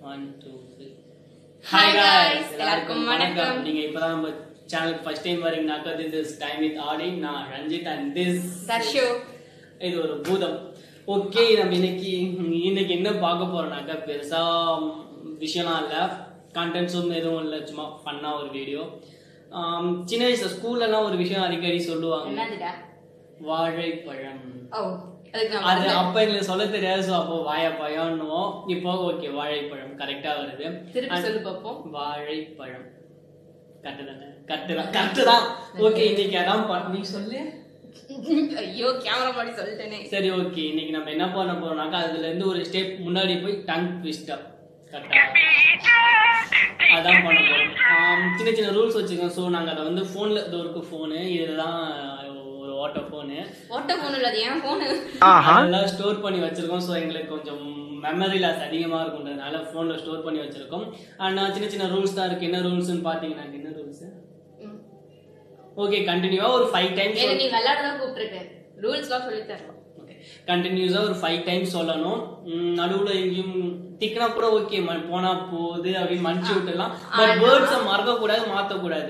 One two three Hi hi guys, guys எல்லாருக்கும் எல்லாருக்கும் வணக்கம் வணக்கம். நீங்க இப்பதான் நம்ம சேனலுக்கு ஃபர்ஸ்ட் டைம் வரீங்கனாக்கா this is time with Aadi நான் ரஞ்சித் அண்ட் திஸ் தர்ஷு இது ஒரு பூதம் ஓகே நம்ம இன்னைக்கு இன்னைக்கு என்ன பார்க்க போறோம்னாக்கா பெருசா விஷயம்லாம் இல்லை கண்டென்ட்ஸும் எதுவும் இல்லை சும்மா ஃபன்னா ஒரு வீடியோ சின்ன வயசுல ஸ்கூல்லலாம் ஒரு விஷயம் அடிக்கடி சொல்லுவாங்க என்னதுடா வாழைப்பழம் ஓ அதுக்கு நான் அது மறந்தேன். அப்ப எங்களுக்கு சொல்ல தெரியாது ஸோ அப்போ வாழைப்பழம்னுவோம் இப்போ ஓகே வாழைப்பழம் கரெக்டா வருது திருப்பி சொல்லு பாப்போம் வாழைப்பழம் கரெக்டு தானே கரெக்டு தான் கரெக்டு தான் ஓகே இன்னைக்கு அதான் ப- நீ சொல்லு ஐயோ கேமரா மாடி சொல்லிட்டேனே சரி ஓகே இன்னைக்கு நம்ம என்ன பண்ண போறோம்னாக்கா அதுல இருந்து ஒரு ஸ்டெப் முன்னாடி போய் டங் ட்விஸ்டர் கரெக்டா அதான் பண்ண போறோம் ஆம், சின்ன சின்ன ரூல்ஸ் வச்சுக்கோங்க ஸோ நாங்க அதை வந்து ஃபோன்ல இது இருக்கு ஃபோனு இதுதான் ஒரு ஓட்ட ஃபோனு ஓட்ட போன் இல்ல அது ஏன் போனு அதெல்லாம் ஸ்டோர் பண்ணி வச்சிருக்கோம் ஸோ எங்களுக்கு கொஞ்சம் மெமரி லாஸ் அதிகமாக இருக்குன்றதுனால ஃபோனில் ஸ்டோர் பண்ணி வச்சிருக்கோம் அண்ட் சின்ன சின்ன ரூல்ஸ் தான் இருக்கு என்ன ரூல்ஸ்னு பார்த்தீங்கன்னா என்ன ரூல்ஸ் ஓகே கண்டினியூவாக ஒரு ஃபைவ் டைம்ஸ் என்ன நீ விளையாடதான் கூப்பிட்டுருக்க ரூல்ஸ்லாம் சொல்லி தரலாம் ஓகே கண்டினியூஸாக ஒரு ஃபைவ் டைம்ஸ் சொல்லணும் நடுவில் எங்கேயும் திக்கினா கூட ஓகே போனா போகுது அப்படின்னு மன்னிச்சு விட்டுலாம் பட் வேர்ட்ஸை மறக்கக்கூடாது மாற்றக்கூடாது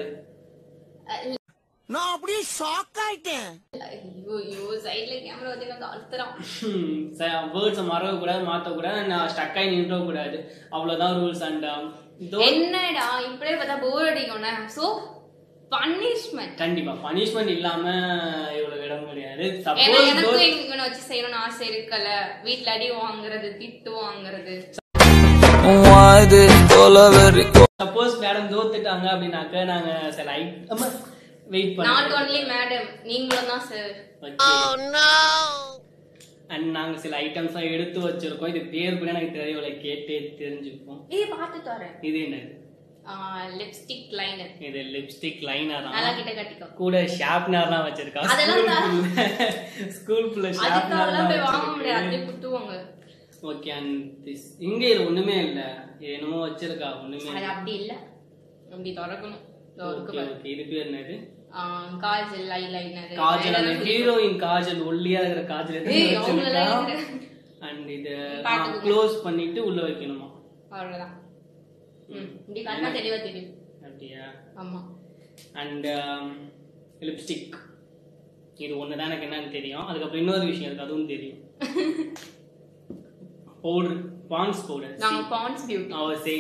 நான் அப்படியே ஷாக் ஆயிட்டேன் ஐயோ ஐயோ சைடுல கேமரா வந்து எனக்கு அழுத்துறான் வேர்ட்ஸை மறக்கக்கூடாது மாற்றக்கூடாது நான் ஸ்டக் ஆகி நின்றக்கூடாது அவ்வளோதான் ரூல்ஸ் அண்ட் என்னடா இப்படியே பார்த்தா போர் அடிக்கும்னா சோ பனிஷ்மெண்ட் கண்டிப்பா பனிஷ்மெண்ட் இல்லாம இவ்வளவு இடம் கிடையாது ஏன்னா சப்போஸ் எனக்கும் இவனை வச்சு செய்யணும்னு ஆசை இருக்கல வீட்ல அடி வாங்குறது திட்டு வாங்குறது சப்போஸ் மேடம் தோத்துட்டாங்க அப்படின்னாக்க நாங்க சில வெயிட் நாட் பண்ணோம் ஒன்லி மேடம் நீங்களும் தான் சார் அண்ட் நாங்க சில ஐட்டம்ஸ் எடுத்து வச்சிருக்கோம் இது பேர் கூட எனக்கு தெரியல கேட்டே தெரிஞ்சுப்போம் ஏய் பார்த்து தரேன் இது என்னது லிப்ஸ்டிக் லைனர் இது லிப்ஸ்டிக் லைனர் நல்லா தான் கிட்ட கட்டிக்கோ கூட ஷார்ப்னர்லாம் வச்சிருக்கா அதெல்லாம் ஸ்கூல் ஃபுல்லா அதுக்காகலாம் போய் வாங்க முடியாது ஷார்ப்னர் அப்படியே குத்துவாங்க ஓகே அண்ட் திஸ் இங்க இது ஒண்ணுமே இல்ல இது என்னமோ வச்சிருக்கா ஒண்ணுமே அது அப்படி இல்ல அப்படி திறக்கணும் இதோ இருக்கு ஓகே பாரு. ஓகே இது பேர் என்னது ஆ, காஜல் ஐலைனர் காஜல் அந்த ஹீரோயின் காஜல் ஒல்லியா இருக்கிற காஜல் ஏய், அவங்களெல்லாம் அண்ட் இது பாத்துக்கோங்க. க்ளோஸ் பண்ணிட்டு உள்ள வைக்கணுமா அவ்வளவுதான் ம் இப்படி கண்ணா தெளிவா தெரியும் அப்படியா ஆமா அண்ட் லிப்ஸ்டிக் இது ஒன்று தான் எனக்கு என்னன்னு தெரியும் அதுக்கப்புறம் இன்னொரு விஷயம் இருக்கு அதுவும் தெரியும் பவுடர் பான்ஸ் பவுடர் நாங்க பான்ஸ் பியூட்டி அவர் சே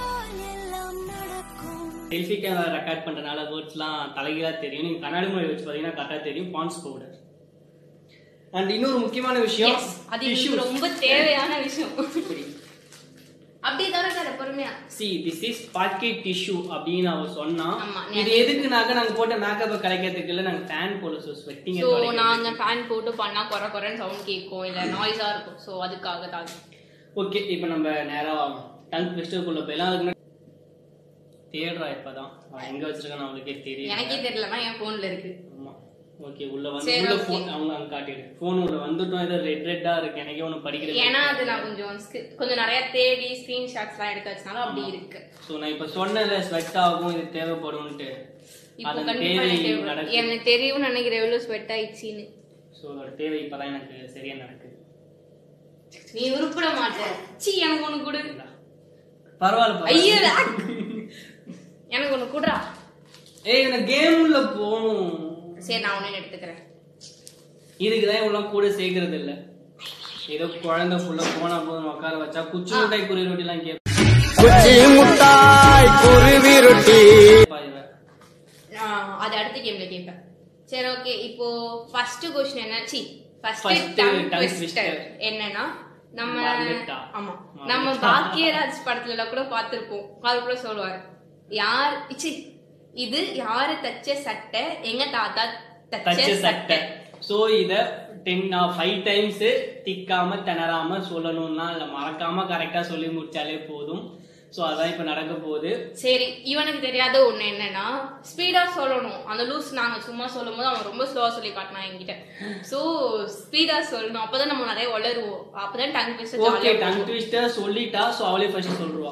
செல்ஃபி கேமரா ரெக்கார்ட் பண்றதுனால வேர்ட்ஸ்லாம் தலைகீழா தெரியும் நீங்க கண்ணாடி முறை வச்சு பார்த்தீங்கன்னா கரெக்டாக தெரியும் பான்ஸ் பவுடர் அண்ட் இன்னொரு முக்கியமான விஷயம் எஸ் அது tissues. எங்களுக்கு ரொம்ப தேவையான விஷயம் இப்படி அப்படியே திறக்காத பொறுமையா see this is pocket tissue அப்படின்னு அவ சொன்னா ஆமா, இது எதுக்குனாக்க நாங்க போட்ட மேக்கப்பை கலைக்கிறதுக்கு இல்ல நாங்க ஃபேன் போல ஸோ ஸ்வெட்டிங் சோ நாங்க ஃபேன் போட்டு பண்ணா குறை குறைன்னு சவுண்ட் கேட்கும் இல்ல நாய்ஸா இருக்கும் சோ அதுக்காக தான் ஓகே இப்போ நம்ம நேரா டங் ட்விஸ்டருக்குள்ள போயலாம் அதுக்கு முன்னாடி தேடுறா இப்பதான் அவன் எங்க வச்சிருக்கான்னு அவளுக்கே தெரியும் எனக்கே தெரியலனா என் போன்ல இருக்கு ஆமா ஓகே உள்ள வந்து சரி, உள்ள okay. ஃபோன் அவங்க அங்க காட்டிடு ஃபோன் உள்ள வந்துட்டோம் ஏதோ ரெட் ரெட்டா இருக்கு எனக்கே ஒன்று படிக்கிறது ஏன்னா அது நான் கொஞ்சம் sc- கொஞ்சம் நிறைய தேடி ஸ்கிரீன்ஷாட்ஸ் எல்லாம் எடுக்க வச்சனால அப்படி இருக்கு ஸோ நான் இப்போ சொன்னேன்ல ஸ்வெட் ஆகும் இது தேவைப்படும்ட்டு இப்போ அதன் கண்டிப்பா தேவை எனக்கு தேவை- நடக்குது எனக்கு தெரியும்னு நினைக்கிறேன் எவ்வளவு ஸ்வெட் ஆயிடுச்சின்னு ஸோ அதோட தேவை இப்பதான் எனக்கு சரியா நடக்குது நீ உருப்பிட மாட்ட சி எனக்கு ஒண்ணு கொடு பரவாயில்ல ஐயோ பரவாயில்ல. எனக்கு ஒண்ணு குடுறா ஏய் எனக்கு கேம்ல போகணும் சரி நான் ஒண்ணு எடுத்துக்கிறேன் இதுக்கு தான் இவ்வளோ கூட சேர்க்கறது இல்ல ஏதோ குழந்தை ஃபுல்லா போனா போதும் உட்கார வச்சா குச்சி முட்டாய் குறி ரொட்டிலாம் குச்சி முட்டாய் குருவி ரொட்டி கேட்பா நான் அது அடுத்த கேம்ல கேட்பேன் சரி ஓகே இப்போ ஃபர்ஸ்ட் கொஸ்டின் என்ன சி First first tongue tongue twister. twister என்னன்னா நம்ம மறந்துட்டா. ஆமா மறந்துட்டா. நம்ம பாக்கியராஜ் படத்துல எல்லாம் கூட பார்த்திருப்போம் அது கூட சொல்லுவாரு யார் சி இது யாரு தச்ச சட்டை எங்க தாத்தா தச்ச தச்ச சட்டை சட்டை சோ இத டென் ஃபைவ் டைம்ஸ் திக்காம திணறாம சொல்லணும்னா இல்ல மறக்காம கரெக்டா சொல்லி முடிச்சாலே போதும் சோ அதான் இப்ப நடக்க போகுது சரி இவனுக்கு தெரியாத ஒண்ணு என்னன்னா ஸ்பீடா சொல்லணும் அந்த லூஸ் நாங்க சும்மா சொல்லும் போது அவன் ரொம்ப ஸ்லோவா சொல்லி காட்டினான் என்கிட்ட சோ ஸ்பீடா சொல்லணும் அப்பதான் நம்ம நிறைய வளருவோம் அப்பதான் டங் பேச ஓகே டங் ஜாலியா ட்விஸ்டர் சொல்லிட்டா சோ அவளே ஃபர்ஸ்ட் சொல்லுவா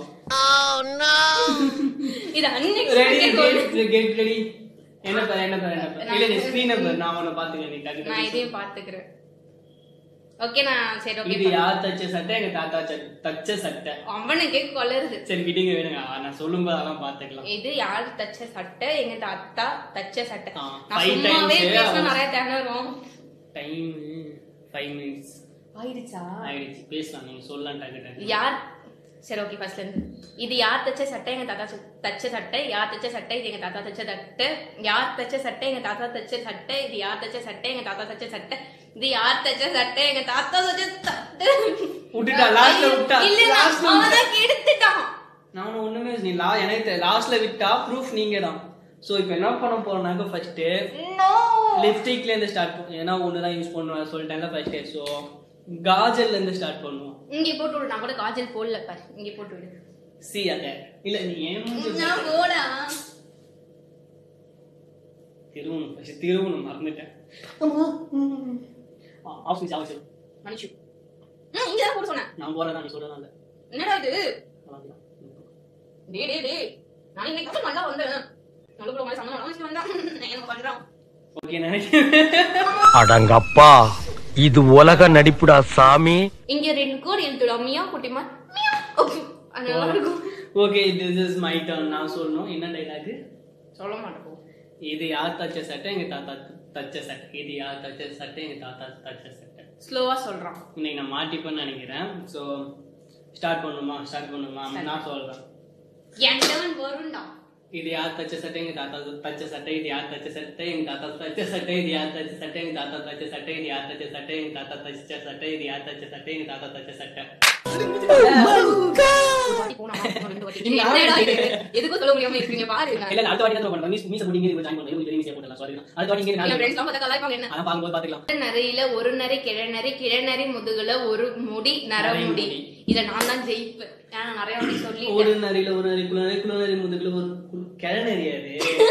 இது ரெடி அன்எக்ஸ்பெக்டட் கெட் ரெடி என்ன பேர் என்ன பேர் என்ன பேர் இல்ல நீ ஸ்கிரீன் பேர் நான் உன்னை பாத்துக்கிறேன் நீ டக்கு நான் டக்கு இதையும் பாத்துக்கிறேன் ஓகே நான் சரி இது ஓகே யார் தச்ச சட்டை எங்க தாத்தா ச- தச்ச சட்டை அவனுக்கே கொலருது சரி விடுங்க விடுங்க ஆ, நான் சொல்லும்போது அதெல்லாம் பாத்துக்கலாம் இது யார் தச்ச சட்டை எங்க தாத்தா தச்ச சட்டை ஆ, நான் five சும்மாவே times பேச அவன் நிறைய திணறும் டைம் ஃபைவ் மினிட்ஸ் ஆயிடுச்சா ஆயிடுச்சு பேசலாம் நீங்க சொல்லலாம் டக்கு டக்கு யார் சரி ஓகே ஃபர்ஸ்ட்ல இருந்து இது யார் தச்ச சட்டை எங்க தாத்தா ச- தச்ச சட்டை யார் தச்ச சட்டை இது எங்க தாத்தா தச்ச சட்டை யார் தச்ச சட்டை எங்க தாத்தா தச்ச சட்டை இது யார் தச்ச சட்டை எங்க தாத்தா தச்ச சட்டை இது யார் தச்ச சட்டை எங்க தாத்தா தச்ச சட்டை விட்டுட்டா, last ல ஐயோ, விட்டா. இல்ல last ல அவன் தான் கெடுத்துட்டான் நான் ஒண்ணுமே நீ லா எனக்கு லாஸ்ட்ல விட்டா ப்ரூஃப் நீங்க தான் சோ இப்போ என்ன பண்ண போறோம்னாக்க ஃபர்ஸ்ட் நோ லிப்ஸ்டிக்ல இருந்து ஸ்டார்ட் பண்ணுவோம் ஏன்னா ஒன்று தான் யூஸ் பண்ணுவேன் சொல்லிட்டேன்ல ஃபர்ஸ்ட் ஸோ காஜல்ல இருந்து ஸ்டார்ட் பண்ணுவோம் இங்க போட்டு விடு நான் கூட காஜல் போடல பாரு இங்க போட்டு விடு சி அத இல்ல நீ ஏன் மூஞ்சி நான் போடா திருவணும் ஃபர்ஸ்ட் திருவணும் மறந்துட்டேன் ஆஃபீஸ் ஆஃபீஸ் மனுஷு ம், இங்க தான் போட சொன்னேன் நான் போறேன் நீ சொல்றேன் இல்ல என்னடா இது டே டே டே நான் இன்னைக்கு தான் நல்லா வந்தேன் நல்ல மாதிரி சம்மந்தம் வச்சுட்டு வந்தான் நான் என்ன பண்றான் ஓகே நினைக்கிறேன் அடங்கப்பா இது உலக நடிப்புடா சாமி இங்க ரெண்டு கோடி எழுத்துடா மியா குட்டிமா மியா ஓகே அது நல்லா இருக்கும் okay this is my turn நான் சொல்லணும் என்ன டைலாக் சொல்ல மாட்டேன் போ. இது யார் தச்ச சட்டை எங்க தாத்தா தச்ச சட்டை இது யார் தச்ச சட்டை எங்க தாத்தா தச்ச சட்டை ஸ்லோவா சொல்றான் இன்னைக்கு நான் மாட்டிப்பேன்னு நினைக்கிறேன் ஸோ ஸ்டார்ட் பண்ணுமா ஸ்டார்ட் பண்ணுமா Start. நான் சொல்றேன் என் டேர்ன் வரும்டா இது யார் தச்ச சட்டை எங்க தாத்தா தச்ச சட்டை இது யார் தச்ச சட்டை எங்க தாத்தா தச்ச சட்டை இது யார் தச்ச சட்டை எங்க தாத்தா தச்ச சட்டை இது யார் தச்ச சட்டை எங்க தாத்தா தச்ச சட்டை இது யார் தச்ச சட்டை எங்க தாத்தா தச்ச சட்டை ஒரு வாட்டி போனா ரெண்டு வாட்டி நீங்க என்னடா இது? ஆரம்பிங்க. எதுக்கும் சொல்ல முடியாம இருக்கீங்க பாருங்க இல்ல இல்ல, அடுத்த வாட்டி தான் பண்றேன் மீஸ் மீஸ் போட்டு இங்க ஜாயின் பண்ணுங்க பெரிய மீஸ் போடலாம் சாரி அடுத்த வாட்டி இங்க என் நான் ஃப்ரெண்ட்ஸ் எல்லாம் பார்த்தா கலாய்ப்பாங்க என்ன அதான் பார்க்கும்போது பாத்துக்கலாம் நரியில ஒரு நரி கிழநரி கிழநரி முதுகுல ஒரு முடி நரமுடி நரைமுடி. இத நான் தான் ஜெயிப்பேன் ஏன்னா நான் நிறைய வாட்டி சொல்லி ஒரு நரியில ஒரு நரி குள்ள நரி குள்ள நரி முதுகுல ஒரு கு- கிழநரியாது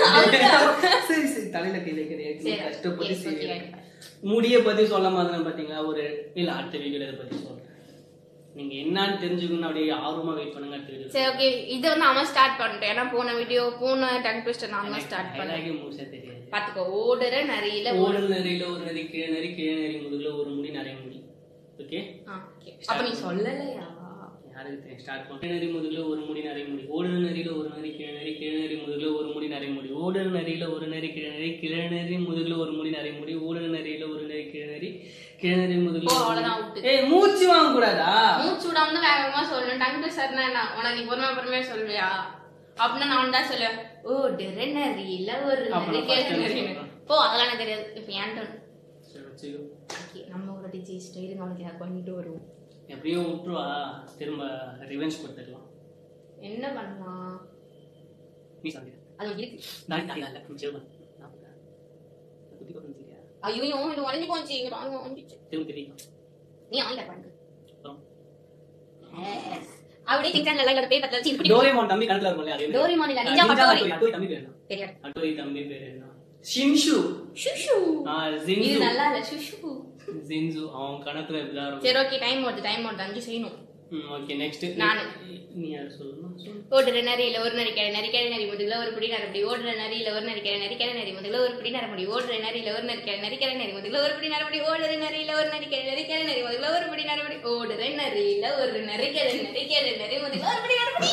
சரி சரி தலையில கை வைக்கிறேன் சரி, கஷ்டப்பட்டு yes, okay, சரி. okay. முடிய பத்தி சொல்ல மாதிரி பாத்தீங்களா ஒரு இல்ல அடுத்த வீடியோல இதை பத்தி சொல்றேன் நீங்க என்னன்னு தெரிஞ்சுக்கணும் அப்படியே ஆர்வமா வெயிட் பண்ணுங்க அடுத்த வீடியோ சரி ஓகே இது வந்து அவன் ஸ்டார்ட் பண்ணிட்டேன் ஏன்னா போன வீடியோ போன டங் ட்விஸ்டர் நான் தான் ஸ்டார்ட் பண்ணேன் டைலாகே முழுசா தெரியாது பாத்துக்கோ ஓடுற நரியில ஒரு ஓடல் நரியில ஒரு நரி கீழ நரி கீழ நரி முதுகுல ஒரு முடி நிறைய முடி ஓகே ஆ, okay. அப்ப நீ சொல்லலையா யாருக்கு தெரியும் ஸ்டார்ட் பண்ண நரி முதுகுல ஒரு முடி நிறைய முடி ஓடல் நரியில ஒரு நரி கீழ நரி கீழ நரி முதுகுல ஒரு முடி நிறைய முடி ஓடல் நரியில ஒரு நரி கீழ நரி கீழ நரி முதுகுல ஒரு முடி நிறைய முடி ஓடல் நரியில ஒரு நரி கீழ நரி கீழ நரி முதுகுல ஓ, ஒரு அவ்வளவுதான் முடி- out. ஏய் மூச்சு வாங்க கூடாதா மூச்சு விடாம தான் வேக வேகமா சொல்லணும் டங் ட்விஸ்டர்னா என்ன உனக்கு நீ பொறுமை பொறுமையா சொல்வியா அப்படின்னா நான் தான் சொல்லுவேன் ஓ டிர நரியில ஒரு அப்ப நரி நான் கேள first time நரின்னு சொல்றேன். போ அதெல்லாம் எனக்கு தெரியாது இப்ப ஏன் turn. சரி, வச்சுக்கோ. Okay, நம்ம ஒரு வாட்டி ஜெயிச்சிட்டு இருங்க அவனுக்கு எனக்கு பண்ணிட்டு வருவோம் எப்படியோ விட்டுருவா திரும்ப ரிவெஞ்ச் கொடுத்துக்கலாம் என்ன பண்ணலாம் நீ சொல்லிடு அது இருக்கு நான் நான் இல்ல கொஞ்சம் சேவ் பண்ணு. நான் பண்றேன். குத்தி கொண்டு இல்லையா ஐயோ இது உடஞ்சி போச்சு இங்க பாருங்க உடஞ்சிச்சு திரும்ப தெரியும் நீ ஆன்லைன் பண்ணுங்க அப்புறம் Yes. அப்படியே திங்காங்க எல்லாம் கூட பேப்பர்ல வச்சு இப்படி டோரேமான் தம்பி கணக்குல இருக்கும்ல அது என்ன? டோரிமான் இல்ல ஆ, நிஞ்சா நிஞ்சா பட்டோரி ஹட்டோரி. ஹட்டோரி தம்பி பேர் என்ன தெரியாது ஹட்டோரி தம்பி பேர் என்ன ஷின்ஷு சுஷு ஆ, இது ஜின்சு நல்லா இல்ல சுஷு ஜின்சு அவன் கணக்குல இப்படிதான் இருக்கும் சரி ஓகே டைம் ஓடுது டைம் ஓடுது அஞ்சு செய்யணும் ஓகே நெக்ஸ்ட் நானு. நீ யார் சொல்லணும் சொல்லு. ஓடுற நரியில ஒரு நரி கிழ நரி கிழ நரி முதுகுல ஒரு பிடி நரமுடி ஓடுற நரியில ஒரு நரி கிழ நரி கிழ நரி முதுகுல ஒரு பிடி நரமுடி ஓடுற நரியில ஒரு நரி கிழ நரி கிழ நரி முதுகுல ஒரு பிடி நரமுடி ஓடுற நரியில ஒரு நரி கிழ நரி கிழ நரி முதுகுல ஒரு பிடி நரமுடி ஓடுற நரியில ஒரு நரி கிழ நரி கிழ நரி முதுகுல ஒரு பிடி நரமுடி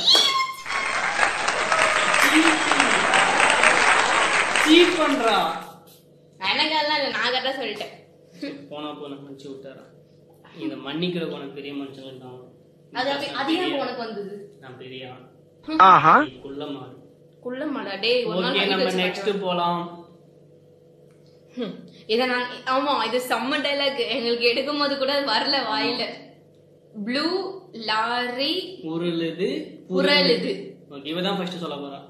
சீட் பண்றா எனக்கெல்லாம் இல்ல நான் கரெக்டா சொல்லிட்டேன் போனா போன மன்னிச்சு விட்டாரா இந்த மன்னிக்கிற உனக்கு பெரிய மனுஷங்க தான் அது அப்படி அது ஏன் உனக்கு வந்தது நான் பெரிய ஆள். ஆஹா நீ குள்ளமா இரு. குள்ள மாடா டேய் ஒரு நாள் ஓகே வாங்கி நம்ம வச்சு நெக்ஸ்ட் பாக்கலாம். போலாம் ஹம். இத நான் ஆமா இது செம்ம டைலாக் எங்களுக்கு எடுக்கும் போது கூட அது வரல வாயில ப்ளூ லாரி உருளுது புரளுது ஓகே இவதான் ஃபர்ஸ்ட் சொல்ல போறா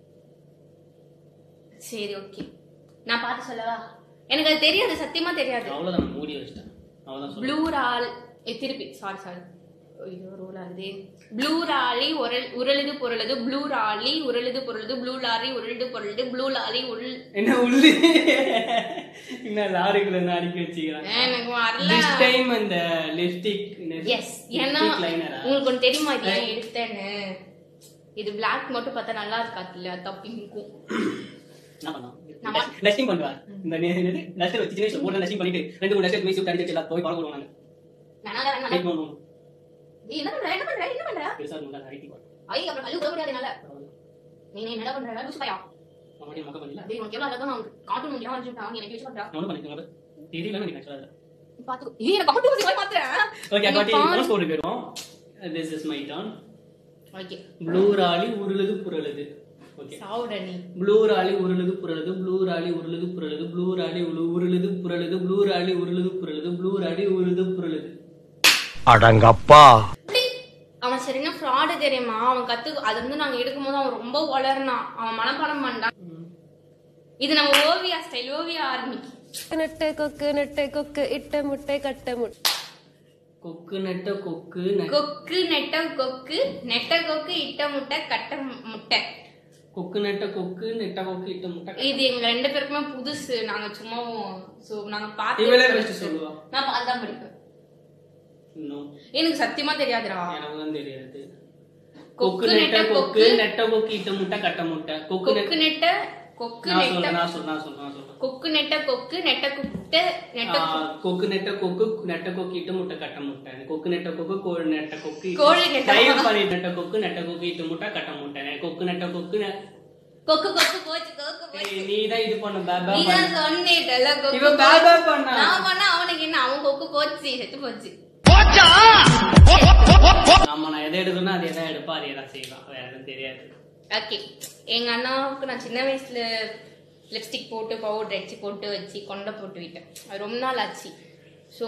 சரி ஓகே நான் பார்த்து சொல்லவா எனக்கு அது தெரியாது சத்தியமா தெரியாது அவ்வளவுதான் நான் மூடி வச்சிட்டேன் அவ்வளவுதான் சொல்ல ப்ளூ ரால் ஏ, திருப்பி சாரி சாரி ஐயோ ரோல் ஆகுது ப்ளூ ராலி உரல் உருளுது பொருளுது ப்ளூ ராலி உருளுது பொருளுது ப்ளூ லாரி உருளுது பொருளுது ப்ளூ லாரி உருள் என்ன உள்ளு என்ன லாரிக்குள்ள இருந்து அடிக்க வச்சுக்கிறாங்க எனக்கு வரல திஸ் டைம் அந்த லிப்ஸ்டிக் எஸ் ஏன்னா லைனரா உங்களுக்கு ஒன்று தெரியுமா இது ஏன் எடுத்தேன்னு இது பிளாக் மட்டும் பார்த்தா நல்லா இருக்காது இல்ல தப்பிக்கும் என்ன பண்ணலாம் நம்ம- டஸ்டிங் பண்ணுவா இந்த டஸ்டர் வச்சு சின்ன வயசுல போட்டு டஸ்டிங் பண்ணிட்டு ரெண்டு மூணு டஸ்டர் மீசி விட்டு அடிச்சு எல்லாம் போய் பழகுவோம் நாங்க வேணாம், வேணாம், வேணாம். Take one more. நீ என்ன பண்ற என்ன பண்ற என்ன பண்ற பெருசா இருக்கும்ல, அதை அழுத்தி பாரு. ஐ அப்புறம் கல்லு கூட முடியாது என்னால நீ நீ என்ன பண்ற லூசு பையா மறுபடியும் மொக்க பண்ணல. டேய் உனக்கு எவ்வளவு அழகா நான் கார்ட்டூன் முடியா வந்து நீ எனக்கு யூஸ் பண்றா நான் ஒண்ணும் பண்ணிக்க மாட்டேன். தெரியலன்னு நினைக்கிறேன் actually அதுல. பாத்துக்கோ ஏய் எனக்கு கார்ட்டூன் முடியா மாத்துறேன் Okay, நீ அக்காட்டி, பாரு. bonus score போயிடும். This is my turn. Okay Blue lorry உருளுது புரளுது ஓகே சாவுடா நீ ப்ளூ ராலி உருளுது புரளுது ப்ளூ ராலி உருளுது புரளுது ப்ளூ ராலி உரு- உருளுது புரளுது ப்ளூ ராலி உருளுது புரளுது ப்ளூ ராலி உருளுது புரளுது அடங்கப்பா அவன் சரினா ஃப்ராடு தெரியுமா அவன் கத்து அது வந்து நாங்க எடுக்கும்போது அவன் ரொம்ப வளர்னான் அவன் மனப்பாடம் பண்ணான் இது நம்ம ஓவியா ஸ்டைல் ஓவியா ஆர்மி நெட்டை கொக்கு நெட்டை கொக்கு இட்ட முட்டை கட்ட முட்டை கொக்கு நெட்ட கொக்கு நெ- கொக்கு நெட்ட கொக்கு நெட்ட கொக்கு இட்ட முட்டை கட்ட மு- முட்டை கொக்கு நெட்ட கொக்கு நெட்ட கொக்கு இட்ட முட்டை இது எங்க ரெண்டு பேருக்குமே புதுசு நாங்க சும்மா சோ நாங்க இவளே பார்த்து ஃபர்ஸ்ட் சொல்லுவா நான் பார்த்து தான் படிப்பேன் இன்னும் எனக்கு சத்தியமா தெரியாதுடா எனக்கு தான் தெரியாது கொக்கு கொக்கு நெட்ட நெட்ட கொக்கு கொக்கு நெட்ட கொக்கு இட்ட முட்டை கட்ட முட்டை கொக்கு கொக்கு நெட்ட நெட்ட கொக்கு நான் நெட்ட சொல்றேன் நான் சொல்றேன் நான் சொல்றேன் நான் சொல்றேன் கொக்கு நெட்ட கொக்கு நெட்ட குட்டை நெட்ட ஆ, கொக்கு நெட்ட கொக்கு நெட்ட கொக்கு இட்டு முட்டை கட்ட முட்டை கொக்கு நெட்ட கொக்கு கோழி நெட்ட கொக்கு இட்டு- கோழி நெட்ட தயவு பண்ணி நெட்ட கொக்கு நெட்ட கொக்கு இட்டு முட்டை கட்ட முட்டை கொக்கு நெட்ட கொக்கு நெ- கொக்கு கொக்கு போச்சு கொக்கு போச்சு ஏய், நீ தான் இது பண்ணு பேபா நீ தான் சொன்னேட்டல கொக்கு இவன் போச்சு. பேபா பண்ணா நான் பண்ணா அவனுக்கு என்ன அவன் கொக்கு போச்சு செத்து போச்சு ஆமா நான் எதை எடுக்கணும் அது எதை எடுப்பா அது எதை செய்வான் வேற எதுவும் தெரியாது ஓகே எங்க அண்ணாவுக்கு நான் சின்ன வயசுல லிப்ஸ்டிக் போட்டு பவுடர் அடிச்சு போட்டு வச்சு கொண்டை போட்டு விட்டேன் அது ரொம்ப நாள் ஆச்சு ஸோ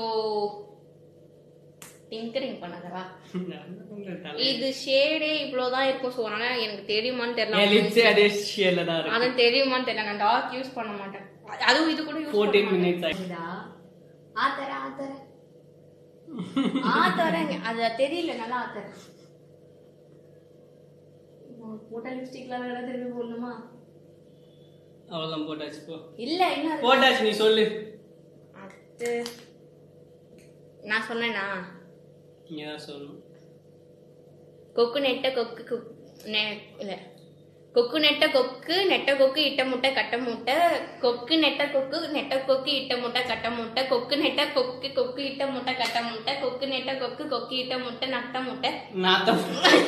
டிங்கரிங் பண்ணதா இது ஷேடே இவ்வளவுதான் இருக்கும் ஸோ ஆனா எனக்கு தெரியுமான்னு என் தெரியல லிப்ஸே அதே ஷேர்ல தான் இருக்கு அது தெரியுமான்னு தெரியல நான் டார்க் யூஸ் பண்ண மாட்டேன் அதுவும் இது கூட யூஸ் 14 minutes ஆயிடுச்சு. ஆத்தர ஆத்தர ஆத்தரங்க அது தெரியல நல்லா ஆத்தர போட்ட லிப்ஸ்டிக்ல வேற திரும்பி போடணுமா அவ்வளவுதான் போட்டாச்சு போ இல்ல என்ன அது? போட்டாச்சு நீ சொல்லு அது நான் சொன்னேனா நீ தான் சொல்லணும் கொக்கு நெட்ட கொக்கு குக்- நெ- இல்ல கொக்கு நெட்ட கொக்கு நெட்ட கொக்கு இட்ட முட்டை கட்ட முட்டை கொக்கு நெட்ட கொக்கு நெட்ட கொக்கு இட்ட முட்டை கட்ட முட்டை கொக்கு நெட்ட கொக்கு கொக்கு இட்ட முட்டை கட்ட முட்டை கொக்கு நெட்ட கொக்கு கொக்கு இட்ட முட்டை நட்ட முட்டை நாத்தம்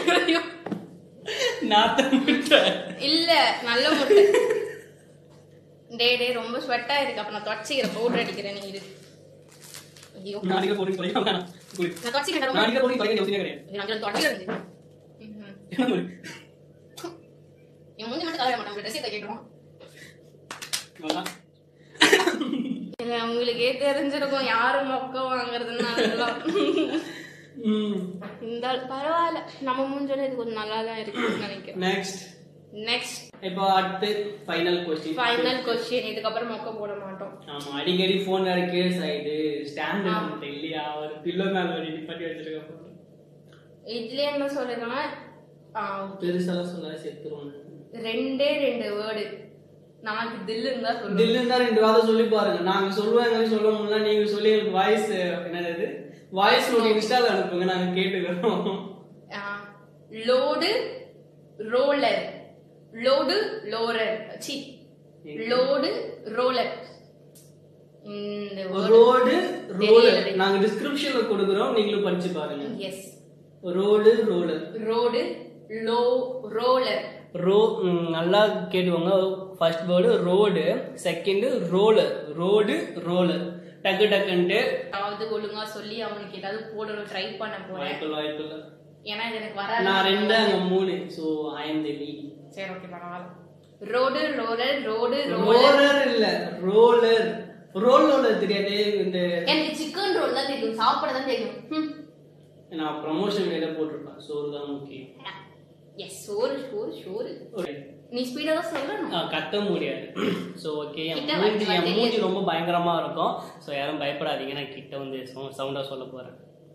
நாத்தம் முட்டை இல்ல நல்ல முட்டை டே டே ரொம்ப ஸ்வெட்டா இருக்கு அப்ப நான் தொடச்சிக்கிறேன் பவுடர் அடிக்கிறேன் நீ இரு ஐயோ நாளைக்கு போடுங்க குளி குளி நான் தொடச்சிக்கிறேன் ரொம்ப நாளைக்கு போடுங்க குளிக்க யோசனை கிடையாது நான் தொடச்சிக்கிறேன் ம்ஹும். என்ன குளி என் மூஞ்சி மட்டும் கலர மாட்டான் ட்ரெஸ்ஸை தைக்கிறோம் அவ்வளவுதான். இல்ல உங்களுக்கே தெரிஞ்சிருக்கும் யாரு மொக்க வாங்குறதுனால ம் இந்த பரவாயில்ல நம்ம மூஞ்சோட இது கொஞ்சம் நல்லா தான் இருக்குன்னு நினைக்கிறேன் நெக்ஸ்ட் நெக்ஸ்ட் இப்போ அடுத்து ஃபைனல் கொஸ்டின் ஃபைனல் கொஸ்டின் இதுக்கப்புறம் மொக்க போட மாட்டோம் ஆமா அடிக்கடி போன் வேற கேஸ் ஆயிடுது ஸ்டாண்ட் இல்லையா ஒரு பில்லோ மேல ஒரு நிப்பாட்டி வச்சிருக்க phone. இதுல என்ன சொல்லுங்கன்னா ஆ, பெருசாலாம் சொல்லாத செத்துருவோம் ரெண்டே ரெண்டு வேர்டு நமக்கு தில்லுன்னு தான் சொல்லுவோம் தில்லுன்னு தான் ரெண்டு வாரம் சொல்லி பாருங்க நாங்க சொல்லுவோம் எங்களுக்கு சொல்ல முடியல நீங்க சொல்லி எங்களுக்கு வாய்ஸ் என்னது வாய்ஸ் நோட் இன்ஸ்டால அனுப்புங்க நாங்க கேட்டுக்கிறோம் லோடு ரோலர் லோடு லோரர் சி லோடு ரோலர் இந்த ரோடு ரோலர் தெரியல. நாங்க டிஸ்கிரிப்ஷன்ல கொடுக்குறோம் நீங்களும் படிச்சு பாருங்க எஸ் ரோடு ரோலர் ரோடு லோ ரோலர் ரோ ம், நல்லா கேட்டுக்கோங்க first word road second roller road roller டக்கு டக்குன்ட்டு அதாவது ஒழுங்கா சொல்லி அவனுக்கு ஏதாவது போடணும் ட்ரை பண்ண போறேன் வாய்ப்பில்ல வாய்ப்பில்ல ஏன்னா இது எனக்கு வராது நான் ரெண்டு அங்க மூணு so I am the lead சரி ஓகே பரவாயில்ல road roller road roller roller இல்ல ரோலர் ரோல் ரோலர் தெரியாது இந்த எனக்கு சிக்கன் ரோல் தான் தெரியும் சாப்பிட தான் தெரியும் ம். நான் ப்ரமோஷன் வேலை போட்டிருப்பேன் சோறு தான் முக்கியம் எஸ் சோறு சோறு சோறு Okay. நீ ஸ்பீடா தான் சொல்லணும் ஆ, கத்த முடியாது ஸோ ஓகே என் கிட்ட மூஞ்சி வந்து என் தெரியாது. மூஞ்சி ரொம்ப பயங்கரமா இருக்கும் ஸோ யாரும் பயப்படாதீங்க நான் கிட்ட வந்து சவுண்டா சொல்ல போறேன்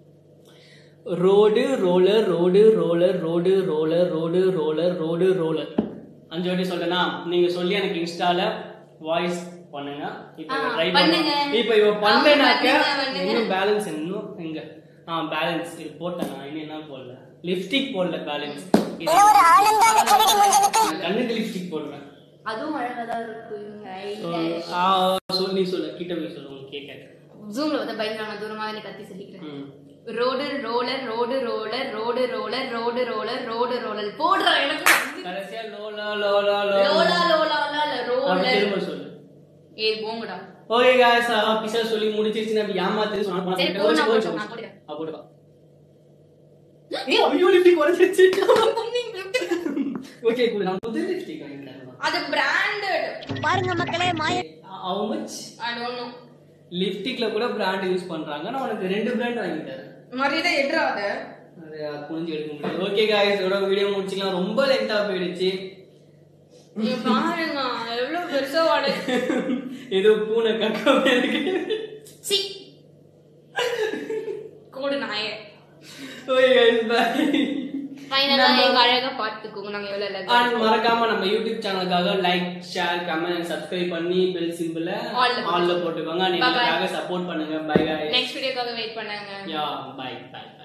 road roller road roller road roller road roller road roller அஞ்சு வாட்டி சொல்றேனா நீங்க சொல்லி எனக்கு இன்ஸ்டால வாய்ஸ் பண்ணுங்க இப்போ ஆ, ட்ரை பண்ணுங்க. பண்ணுங்க இப்போ இவ பண்ணனாக்க பண்ணுங்க, பண்ணுங்க. இன்னும் பேலன்ஸ் இன்னும் எங்க ஆ பேலன்ஸ் இது போட்டேன் நான் இன்னும் என்ன போடல லிப்ஸ்டிக் போடல பேலன்ஸ் கண்ணுக்கு லிப்ஸ்டிக் போடுறேன் அதுவும் அழகா தான் இருக்கும் ஆ, சொல்லு நீ சொல்லு கிட்ட போய் சொல்லு உனக்கு கேட்க ஜூம்ல வந்து பயங்கரமா தூரமாக நீ கத்தி சொல்லிக்கிறேன் ம் road roller road roller road roller road roller road roller போடுற எனக்கு வந்து கடைசியா லோலா லோலா லோலா லோலா லோலா அப்படி ரோலர் திரும்ப சொல்லு ஏய் போங்கடா ஓகே गाइस ஆபீஸா சொல்லி முடிச்சிருச்சு அப்படி ஏமாத்திட்டு சொன்னா போனா சரி, போ, நான் போடுறேன், நான் போடுறேன். போடுவா ஏய் ஐயோ லிப்டிக் குறைஞ்சிருச்சு ஓகே கூல் நான் புது லிப்டிக் வாங்கி தரேன் அது பிராண்டட் பாருங்க மக்களே மாய how much I don't know லிப்டிக்ல கூட பிராண்ட் யூஸ் பண்றாங்க நான் உனக்கு ரெண்டு பிராண்ட் வாங்கி தரேன் மரியாதை எட்ராத அது புரிஞ்சு எடுக்க முடியாது ஓகே गाइस இதோட வீடியோ முடிச்சிக்கலாம் ரொம்ப லென்த்தா போயிடுச்சு நீ பாருங்க எவ்வளவு பெருசா வாழ ஏதோ பூனை கக்காம இருக்கு சி கோடு நாயே ஓகே गाइस பை ஃபைனலா எங்க அழகா பாத்துக்கோங்க நாங்க எவ்வளவு அழகா அண்ட் மறக்காம நம்ம யூடியூப் சேனலுக்காக லைக் ஷேர் கமெண்ட் சப்ஸ்கிரைப் பண்ணி பெல் சிம்பிள All ல ஆல்ல போட்டுக்கோங்க Bye bye. நீங்களுக்காக சப்போர்ட் பண்ணுங்க பை गाइस நெக்ஸ்ட் வீடியோக்காக வெயிட் பண்ணாங்க யா பை பை